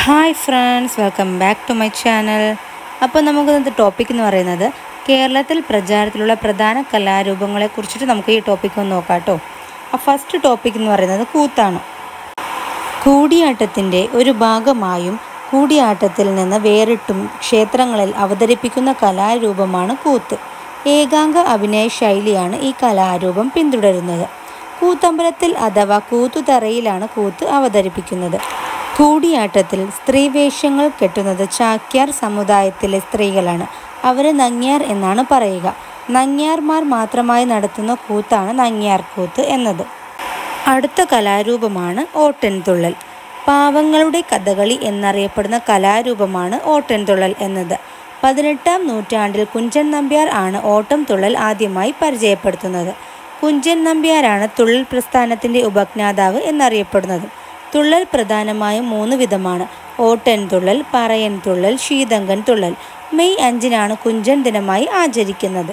hi friends welcome back to my channel അപ്പോൾ നമുക്ക് ഇന്നത്തെ ടോപ്പിക് എന്ന് പറയുന്നത് കേരളത്തിൽ പ്രചാരത്തിലുള്ള പ്രധാന കലാരൂപങ്ങളെ കുറിച്ചിട്ട് നമുക്ക് ഈ ടോപ്പിക് ഒന്ന് നോക്കാം കേട്ടോ ആ ഫസ്റ്റ് ടോപ്പിക് എന്ന് പറയുന്നത് കൂത്താണ് കൂടിയാട്ടത്തിൻ്റെ ഒരു ഭാഗമായും കൂടിയാട്ടത്തിൽ നിന്ന് വേറിട്ടും ക്ഷേത്രങ്ങളിൽ അവതരിപ്പിക്കുന്ന കലാരൂപമാണ് കൂത്ത് ഏകാംഗ അഭിനയ ശൈലിയാണ് ഈ കലാരൂപം പിന്തുടരുന്നത് കൂത്തമ്പലത്തിൽ അഥവാ കൂത്തുതറയിലാണ് കൂത്ത് അവതരിപ്പിക്കുന്നത് കൂടിയാട്ടത്തിൽ സ്ത്രീവേഷങ്ങൾ കെട്ടുന്നത് ചാക്യാർ സമുദായത്തിലെ സ്ത്രീകളാണ് അവരെ നങ്ങ്യാർ എന്നാണ് പറയുക നങ്ങ്യാർമാർ മാത്രമായി നടത്തുന്ന കൂത്താണ് നങ്ങ്യാർ കൂത്ത് എന്നത് അടുത്ത കലാരൂപമാണ് ഓട്ടൻതുള്ളൽ പാവങ്ങളുടെ കഥകളി എന്നറിയപ്പെടുന്ന കലാരൂപമാണ് ഓട്ടൻതുള്ളൽ എന്നത് പതിനെട്ടാം നൂറ്റാണ്ടിൽ കുഞ്ചൻ നമ്പ്യാർ ആണ് ഓട്ടം തുള്ളൽ ആദ്യമായി പരിചയപ്പെടുത്തുന്നത് കുഞ്ചൻ നമ്പ്യാരാണ് തുള്ളൽ പ്രസ്ഥാനത്തിൻ്റെ ഉപജ്ഞാതാവ് എന്നറിയപ്പെടുന്നത് തുള്ളൽ പ്രധാനമായും മൂന്ന് വിധമാണ് ഓട്ടൻ തുള്ളൽ പറയൻ തുള്ളൽ ശീതങ്കൻ തുള്ളൽ മെയ് അഞ്ചിനാണ് കുഞ്ചൻ ദിനമായി ആചരിക്കുന്നത്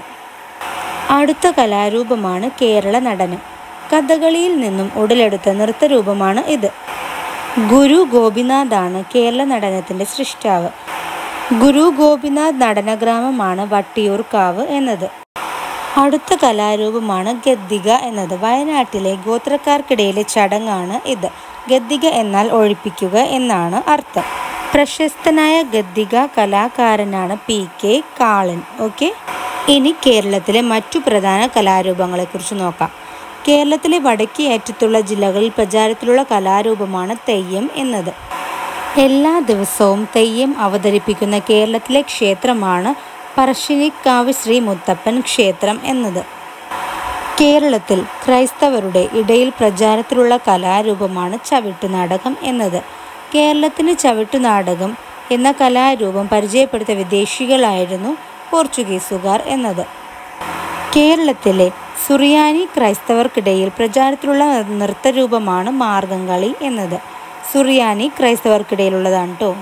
അടുത്ത കലാരൂപമാണ് കേരള നടനം കഥകളിയിൽ നിന്നും ഉടലെടുത്ത നൃത്തരൂപമാണ് ഇത് ഗുരു ഗോപിനാഥാണ് കേരള നടനത്തിൻ്റെ സൃഷ്ടാവ് ഗുരു ഗോപിനാഥ് നടനഗ്രാമമാണ് വട്ടിയൂർക്കാവ് എന്നത് അടുത്ത കലാരൂപമാണ് ഗദ്ദിക എന്നത് വയനാട്ടിലെ ഗോത്രക്കാർക്കിടയിലെ ചടങ്ങാണ് ഇത് ഗദ്ദിക എന്നാൽ ഒഴിപ്പിക്കുക എന്നാണ് അർത്ഥം പ്രശസ്തനായ ഗദ്ദിക കലാകാരനാണ് പി കെ കാളൻ ഓക്കെ ഇനി കേരളത്തിലെ മറ്റു പ്രധാന കലാരൂപങ്ങളെക്കുറിച്ച് നോക്കാം കേരളത്തിലെ വടക്കേ അറ്റത്തുള്ള ജില്ലകളിൽ പ്രചാരത്തിലുള്ള കലാരൂപമാണ് തെയ്യം എന്നത് എല്ലാ ദിവസവും തെയ്യം അവതരിപ്പിക്കുന്ന കേരളത്തിലെ ക്ഷേത്രമാണ് പറശ്ശിനിക്കാവ് ശ്രീ മുത്തപ്പൻ ക്ഷേത്രം എന്നത് കേരളത്തിൽ ക്രൈസ്തവരുടെ ഇടയിൽ പ്രചാരത്തിലുള്ള കലാരൂപമാണ് ചവിട്ടുനാടകം എന്നത് കേരളത്തിന് ചവിട്ടുനാടകം എന്ന കലാരൂപം പരിചയപ്പെടുത്തിയ വിദേശികളായിരുന്നു പോർച്ചുഗീസുകാർ എന്നത് കേരളത്തിലെ സുറിയാനി ക്രൈസ്തവർക്കിടയിൽ പ്രചാരത്തിലുള്ള നൃത്തരൂപമാണ് മാർഗംകളി എന്നത് സുറിയാനി ക്രൈസ്തവർക്കിടയിലുള്ളതാണ് കേട്ടോ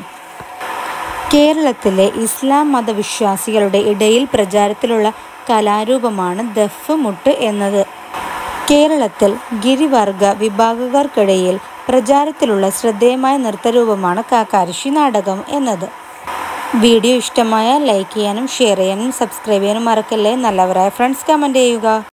കേരളത്തിലെ ഇസ്ലാം മതവിശ്വാസികളുടെ ഇടയിൽ പ്രചാരത്തിലുള്ള കലാരൂപമാണ് ദഫ് മുട്ട് എന്നത് കേരളത്തിൽ ഗിരിവർഗ വിഭാഗക്കാർക്കിടയിൽ പ്രചാരത്തിലുള്ള ശ്രദ്ധേയമായ നൃത്തരൂപമാണ് കാക്കാരിശി നാടകം എന്നത് വീഡിയോ ഇഷ്ടമായ ലൈക്ക് ചെയ്യാനും ഷെയർ ചെയ്യാനും സബ്സ്ക്രൈബ് ചെയ്യാനും മറക്കല്ലേ നല്ലവരായ ഫ്രണ്ട്സ് കമൻറ്റ് ചെയ്യുക